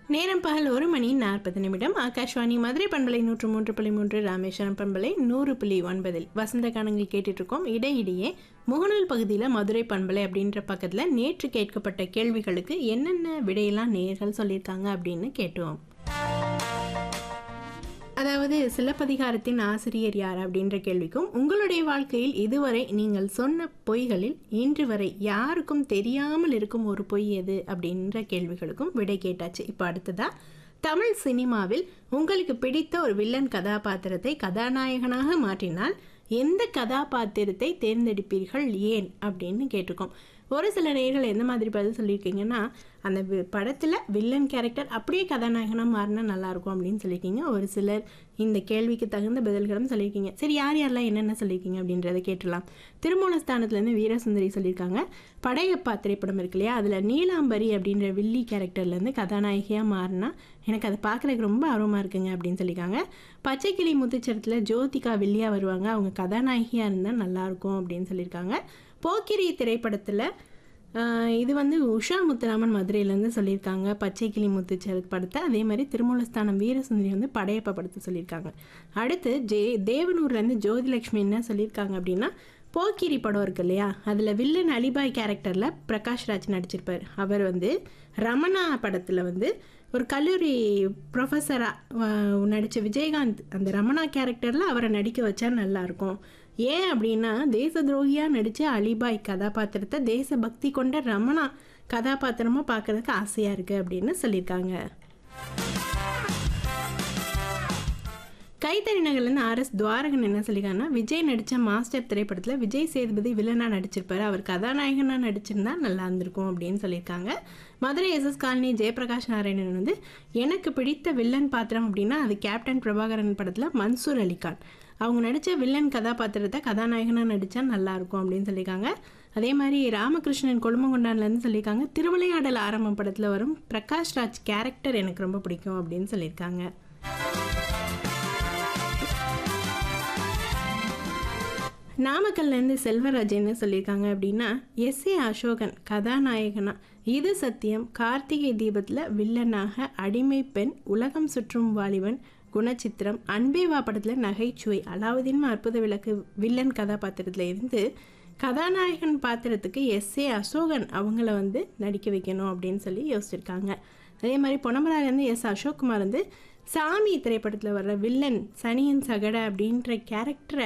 நேரம் பகல் ஒரு மணி நாற்பது நிமிடம் ஆகாஷ்வாணி மதுரை பண்பலை நூற்று மூன்று புள்ளி மூன்று ராமேஸ்வரம் பண்பலை நூறு புள்ளி ஒன்பதில் வசந்த கானங்கள் கேட்டுட்டு இருக்கோம் இடையிடையே முகநூல் பகுதியில் மதுரை பண்பலை அப்படின்ற பக்கத்தில் நேற்று கேட்கப்பட்ட கேள்விகளுக்கு என்னென்ன விடையெல்லாம் நேர்கள் சொல்லியிருக்காங்க அப்படின்னு கேட்டுவோம் அதாவது சிலப்பதிகாரத்தின் ஆசிரியர் யார் அப்படின்ற கேள்விக்கும் உங்களுடைய வாழ்க்கையில் இதுவரை நீங்கள் சொன்ன பொய்களில் இன்று வரை யாருக்கும் தெரியாமல் இருக்கும் ஒரு பொய் எது அப்படின்ற கேள்விகளுக்கும் விடை கேட்டாச்சு இப்போ அடுத்ததா தமிழ் சினிமாவில் உங்களுக்கு பிடித்த ஒரு வில்லன் கதாபாத்திரத்தை கதாநாயகனாக மாற்றினால் எந்த கதாபாத்திரத்தை தேர்ந்தெடுப்பீர்கள் ஏன் அப்படின்னு கேட்டிருக்கோம் ஒரு சில நேர்கள் எந்த மாதிரி பதில் சொல்லியிருக்கீங்கன்னா அந்த வி- படத்தில் வில்லன் கேரக்டர் அப்படியே கதாநாயகனாக மாறினா நல்லாயிருக்கும் அப்படின்னு சொல்லியிருக்கீங்க ஒரு சிலர் இந்த கேள்விக்கு தகுந்த பதில்களும் சொல்லியிருக்கீங்க சரி யார் யாரெல்லாம் என்னென்ன சொல்லியிருக்கீங்க அப்படின்றத கேட்டலாம் திருமூலஸ்தானத்துலேருந்து வீரசுந்தரி சொல்லியிருக்காங்க படையப்பா திரைப்படம் இருக்கு இல்லையா அதில் நீலாம்பரி அப்படின்ற வில்லி கேரக்டர்லேருந்து கதாநாயகியாக மாறினா எனக்கு அதை பார்க்குறதுக்கு ரொம்ப ஆர்வமாக இருக்குங்க அப்படின்னு சொல்லியிருக்காங்க பச்சைக்கிளி முத்துச்சரத்தில் ஜோதிகா வில்லியாக வருவாங்க அவங்க கதாநாயகியாக இருந்தால் நல்லாயிருக்கும் அப்படின்னு சொல்லியிருக்காங்க போக்கிரி திரைப்படத்தில் ஆஹ் இது வந்து உஷா முத்துராமன் மதுரையிலேருந்து சொல்லியிருக்காங்க பச்சை கிளி முத்துச்சரத் படத்தை அதே மாதிரி திருமூலஸ்தானம் வீரசுந்தரி வந்து படையப்பா படத்தை சொல்லியிருக்காங்க அடுத்து ஜே தேவனூர்லேருந்து ஜோதிலட்சுமி என்ன சொல்லியிருக்காங்க அப்படின்னா போக்கிரி படம் இருக்கு இல்லையா அதில் வில்லன் அலிபாய் கேரக்டரில் பிரகாஷ் ராஜ் நடிச்சிருப்பார் அவர் வந்து ரமணா படத்தில் வந்து ஒரு கல்லூரி ப்ரொஃபஸராக நடித்த விஜயகாந்த் அந்த ரமணா கேரக்டரில் அவரை நடிக்க வச்சா நல்லாயிருக்கும் ஏன் அப்படின்னா தேச துரோகியாக நடித்த அலிபாய் கதாபாத்திரத்தை தேசபக்தி கொண்ட ரமணா கதாபாத்திரமாக பார்க்கறதுக்கு ஆசையாக இருக்குது அப்படின்னு சொல்லியிருக்காங்க கைத்தறி நகர்லேருந்து ஆர்எஸ் துவாரகன் என்ன சொல்லியிருக்காங்கன்னா விஜய் நடித்த மாஸ்டர் திரைப்படத்தில் விஜய் சேதுபதி வில்லனாக நடிச்சிருப்பாரு அவர் கதாநாயகனாக நடிச்சிருந்தா நல்லா இருந்திருக்கும் அப்படின்னு சொல்லியிருக்காங்க மதுரை எஸ்எஸ் காலனி ஜெயபிரகாஷ் நாராயணன் வந்து எனக்கு பிடித்த வில்லன் பாத்திரம் அப்படின்னா அது கேப்டன் பிரபாகரன் படத்தில் மன்சூர் அலிகான் அவங்க நடித்த வில்லன் கதாபாத்திரத்தை கதாநாயகனாக நடித்தா நல்லாயிருக்கும் அப்படின்னு சொல்லியிருக்காங்க அதே மாதிரி ராமகிருஷ்ணன் கொழுமங்கொண்டான்லேருந்து சொல்லியிருக்காங்க திருவிளையாடல் ஆரம்பம் படத்தில் வரும் பிரகாஷ் ராஜ் கேரக்டர் எனக்கு ரொம்ப பிடிக்கும் அப்படின்னு சொல்லியிருக்காங்க நாமக்கல்லேருந்து செல்வராஜ் என்ன சொல்லியிருக்காங்க அப்படின்னா எஸ் ஏ அசோகன் கதாநாயகனா இது சத்தியம் கார்த்திகை தீபத்தில் வில்லனாக அடிமை பெண் உலகம் சுற்றும் வாலிபன் குணச்சித்திரம் அன்பேவா படத்தில் நகைச்சுவை அலாவுதீன் அற்புத விளக்கு வில்லன் கதாபாத்திரத்தில் இருந்து கதாநாயகன் பாத்திரத்துக்கு எஸ் ஏ அசோகன் அவங்கள வந்து நடிக்க வைக்கணும் அப்படின்னு சொல்லி யோசிச்சிருக்காங்க அதே மாதிரி பொன்னமராலேருந்து எஸ் அசோக்குமார் வந்து சாமி திரைப்படத்தில் வர்ற வில்லன் சனியன் சகட அப்படின்ற கேரக்டரை